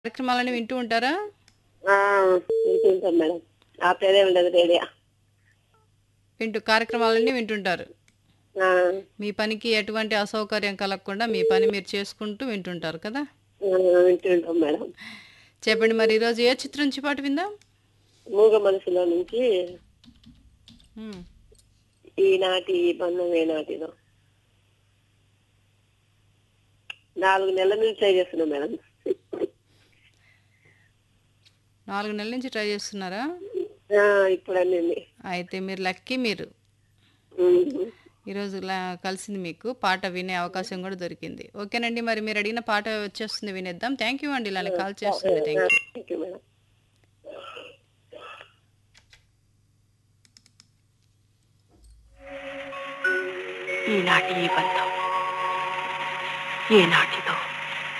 కార్యక్రమాలని వింటూ ఉంటారా ఆ, వింటుంటాం మేడం ఆపేదే ఉండదు రేడియో వింటూ కార్యక్రమాలన్నీ వింటుంటారు ఆ, మీ పనికి ఎటువంటి అసౌకర్యం కలగకుండా మీ పని మీరు చేసుకుంటూ వింటుంటారు కదా ఆ, వింటుంటాం మేడం చెప్పండి మరి ఈరోజు ఏ చిత్రం నుంచి పాట విందాం మూగ మనసులో నుంచి ఉమ్. ఈనాటి ఈ బంధం ఏనాటిదో నాలుగు నెలల నుంచి ట్రై చేస్తున్నా మేడం నాలుగు నెలల నుంచి ట్రై చేస్తున్నారా ఆ, ఇప్పుడు అన్నింది అయితే మీరు లక్కీ మీరు ఉమ్. ఈరోజు లా- కలిసింది మీకు పాట వినే అవకాశం కూడా దొరికింది ఓకేనండి మరి మీరు అడిగిన పాట వచ్చేస్తుంది వినేద్దాం థ్యాంక్ యూ అండి ఇలా కాల్ చేస్తుంది thank you thank you madam ఈనాటి ఈ బంధం ఏనాటి